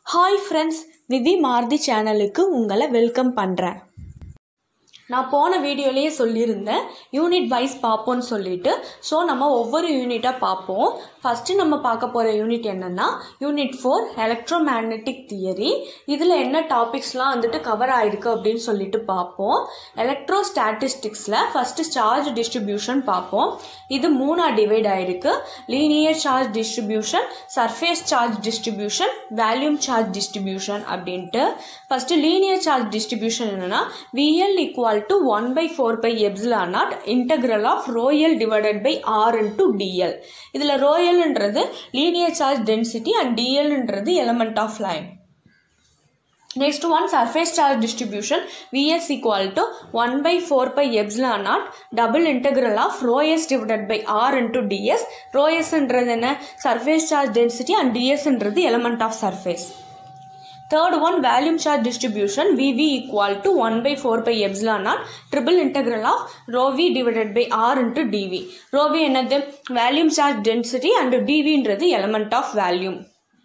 Hi friends விவி மாருதி சேனலுக்கு உங்களை welcome பண்ணுறேன் நான் போன வீடியோலேயே சொல்லியிருந்தேன் யூனிட் வைஸ் பார்ப்போம்னு சொல்லிட்டு ஸோ நம்ம ஒவ்வொரு யூனிட்டாக பார்ப்போம் ஃபஸ்ட்டு நம்ம பார்க்க போகிற யூனிட் என்னென்னா unit four electromagnetic theory இதில் என்ன டாபிக்ஸ்லாம் வந்துட்டு கவர் ஆயிருக்கு அப்படின்னு சொல்லிட்டு பார்ப்போம் எலக்ட்ரோ ஸ்டாட்டிஸ்டிக்ஸில் ஃபஸ்ட்டு சார்ஜ் டிஸ்ட்ரிபியூஷன் பார்ப்போம் இது மூணாக டிவைட் ஆயிருக்கு linear charge distribution surface charge distribution volume charge distribution அப்படின்ட்டு ஃபஸ்ட்டு லீனியர் சார்ஜ் டிஸ்ட்ரிபியூஷன் என்னென்னா VL equal to one by four pi epsilon naught integral of rho L divided by R into DL இதில் ரோயல்ன்றது linear charge density and டிஎல்ன்றது element of line Next one surface charge distribution Vs equal to 1 by 4 pi epsilon naught double integral of rho s divided by r into ds rho s என்றது என்ன surface charge density and ds என்றது element of surface Third one volume charge distribution Vv equal to 1 by 4 pi epsilon naught triple integral of rho v divided by r into dv. Rho v என்னது volume charge density and dv என்றது element of volume.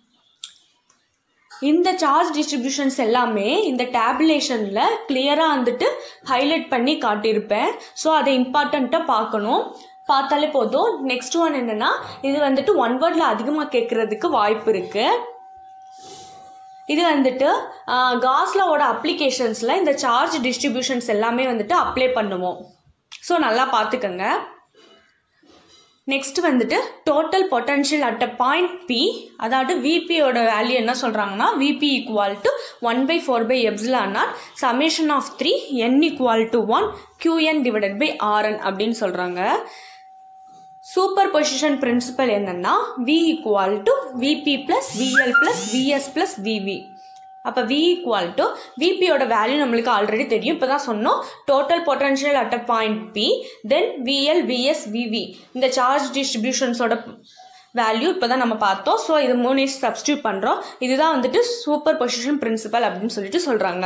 இந்த charge distributions எல்லாமே இந்த டேபுலேஷனில் கிளியராக வந்துட்டு highlight பண்ணி காட்டியிருப்பேன் so அதை இம்பார்ட்டண்ட்டாக பார்க்கணும் பார்த்தாலே போதும் நெக்ஸ்ட் ஒன் என்னென்னா இது வந்துட்டு ஒன் வேர்டில் அதிகமாக கேட்குறதுக்கு வாய்ப்பு இருக்குது இது வந்துட்டு காஸ்லாவோட அப்ளிகேஷன்ஸில் இந்த சார்ஜ் டிஸ்ட்ரிபியூஷன்ஸ் எல்லாமே வந்துட்டு அப்ளை பண்ணுவோம் ஸோ நல்லா பார்த்துக்கோங்க நெக்ஸ்ட் வந்துட்டு total potential at a point P அதாவது விபியோட வேல்யூ என்ன சொல்கிறாங்கன்னா VP equal to one by four pi epsilon naught summation of three N equal to one QN divided by RN அப்படின்னு சொல்கிறாங்க சூப்பர் பொசிஷன் பிரின்சிபல் என்னன்னா V equal to VP plus VL plus VS plus VV அப்போ V equal to விபியோட value நம்மளுக்கு already தெரியும் இப்போ தான் சொன்னோம் total potential at a point P then VL VS VV இந்த சார்ஜ் டிஸ்ட்ரிபியூஷன்ஸோட வேல்யூ இப்போ தான் நம்ம பார்த்தோம் ஸோ இது மூணு சப்ஸ்டியூட் பண்ணுறோம் இதுதான் வந்துட்டு சூப்பர் பொசிஷன் பிரின்சிபல் அப்படின்னு சொல்லிட்டு சொல்கிறாங்க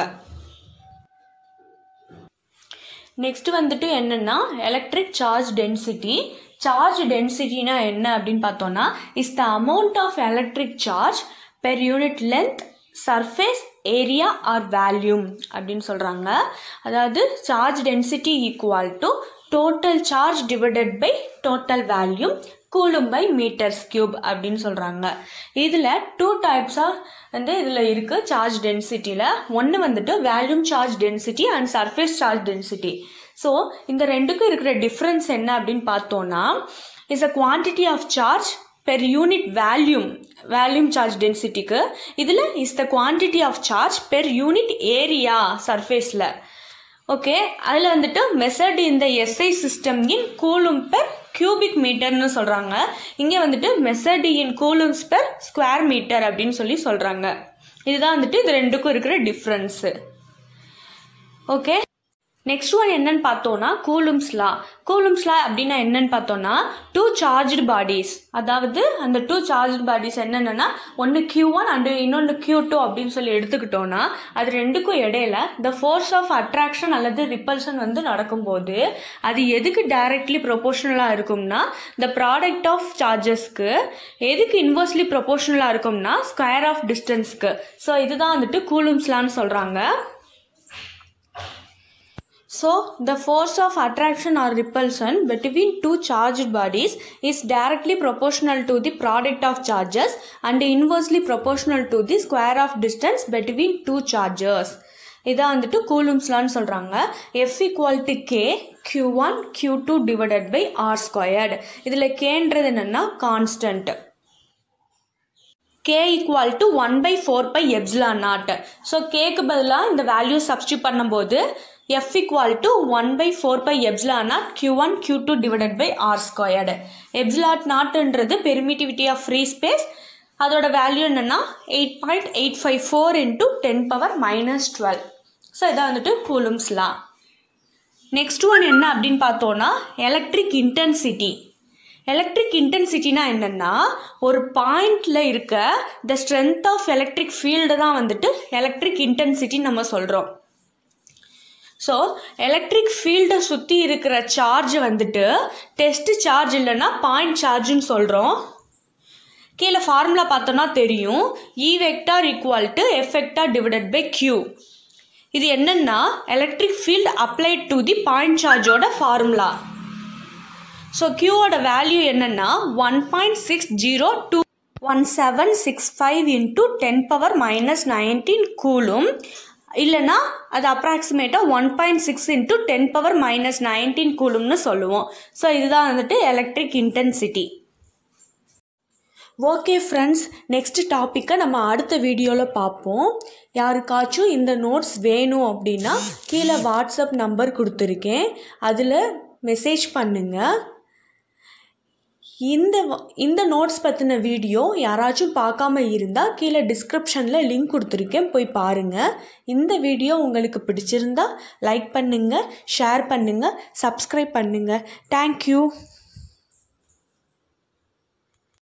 நெக்ஸ்ட் வந்துட்டு என்னென்னா எலக்ட்ரிக் சார்ஜ் டென்சிட்டி சார்ஜ் டென்சிட்டினா என்ன அப்படின்னு பார்த்தோன்னா is the amount of electric charge per unit length surface area or volume அப்படின்னு சொல்கிறாங்க அதாவது charge density equal to total charge divided by total volume coulomb per metres cube அப்படின்னு சொல்கிறாங்க இதில் டூ டைப்ஸாக வந்து இதில் இருக்குது சார்ஜ் டென்சிட்டியில் ஒன்று வந்துட்டு volume charge density and surface charge density so இந்த ரெண்டுக்கும் இருக்கிற டிஃப்ரென்ஸ் என்ன அப்படின்னு பார்த்தோன்னா is a quantity of charge per unit volume volume charge டென்சிட்டிக்கு இதில் is the quantity of charge per unit area சர்ஃபேஸில் ஓகே அதில் வந்துட்டு மெசர்ட் இந்த SI system in coulomb per cubic மீட்டர்னு சொல்கிறாங்க இங்கே வந்துட்டு measured in coulombs per square metre அப்படின்னு சொல்லி சொல்கிறாங்க இதுதான் வந்துட்டு இது ரெண்டுக்கும் இருக்கிற டிஃப்ரென்ஸு ஓகே நெக்ஸ்ட் ஒன் என்னன்னு பார்த்தோன்னா கூலும்ஸ் லா கூலும்ஸ் லா அப்படின்னா என்னன்னு பார்த்தோன்னா டூ சார்ஜ்டு பாடிஸ் அதாவது அந்த டூ சார்ஜ்டு பாடிஸ் என்னென்னா ஒன்று கியூ ஒன் அண்டு இன்னொன்று கியூ டூ அப்படின்னு சொல்லி எடுத்துக்கிட்டோன்னா அது ரெண்டுக்கும் இடையில த ஃபோர்ஸ் ஆஃப் அட்ராக்ஷன் அல்லது ரிப்பல்ஷன் வந்து நடக்கும்போது அது எதுக்கு டைரக்ட்லி ப்ரொபோஷனலாக இருக்கும்னா த ப்ராடக்ட் ஆஃப் சார்ஜஸ்க்கு எதுக்கு இன்வர்ஸ்லி ப்ரொபோஷனலாக இருக்கும்னா ஸ்கொயர் ஆஃப் டிஸ்டன்ஸ்க்கு ஸோ இதுதான் வந்துட்டு கூலும்ஸ்லான்னு சொல்கிறாங்க So, the force of attraction or repulsion between two charged bodies is directly proportional to the product of charges and inversely proportional to the square of distance between two charges. இதான் வந்துட்டு கூலும்ஸ்லான்னு சொல்கிறாங்க F equal to K Q one Q two divided by R squared இதில் கேன்றது என்னென்னா constant K equal to one by four pi epsilon naught so கேக்கு பதிலாக இந்த வேல்யூ சப்ஸ்டியூட் பண்ணும்போது F equal to one by four pi epsilon naught Q one Q two divided by R squared epsilon நாட்டுன்றது permittivity of free space அதோட value என்னென்னா eight point eight five four into ten power minus twelve so இதான் வந்துட்டு கூலும்ஸ்லா next one என்ன அப்படின்னு பார்த்தோன்னா electric intensity electric இன்டென்சிட்டினா என்னென்னா ஒரு பாயிண்டில் இருக்க the strength of electric field தான் வந்துட்டு எலக்ட்ரிக் இன்டென்சிட்டின்னு நம்ம சொல்கிறோம் ஸோ எலக்ட்ரிக் ஃபீல்டை சுற்றி இருக்கிற சார்ஜ் வந்துட்டு டெஸ்ட் சார்ஜ் இல்லைன்னா பாயிண்ட் சார்ஜுன்னு சொல்கிறோம் கீழே ஃபார்முலா பார்த்தோன்னா தெரியும் E vector equal to F vector divided by Q இது என்னன்னா electric field applied to the point சார்ஜோட ஃபார்முலா ஸோ கியூவோட வேல்யூ என்னன்னா one point six zero two one seven six five into ten power minus nineteen coulomb இல்லைனா அது அப்ராக்சிமேட்டாக one point six into ten power minus nineteen கூலும்னு சொல்லுவோம் so இதுதான் வந்துட்டு electric intensity okay friends next டாப்பிக்கை நம்ம அடுத்த வீடியோவில் பார்ப்போம் யாருக்காச்சும் இந்த நோட்ஸ் வேணும் அப்படின்னா கீழே வாட்ஸ்அப் நம்பர் கொடுத்துருக்கேன் அதில் மெசேஜ் பண்ணுங்கள் இந்த வ- இந்த நோட்ஸ் பற்றின வீடியோ யாராச்சும் பார்க்காம இருந்தால் கீழே டிஸ்கிரிப்ஷனில் லிங்க் கொடுத்துருக்கேன் போய் பாருங்கள் இந்த வீடியோ உங்களுக்கு பிடிச்சிருந்தா லைக் பண்ணுங்கள் ஷேர் பண்ணுங்கள் சப்ஸ்கிரைப் பண்ணுங்கள் தேங்க்யூ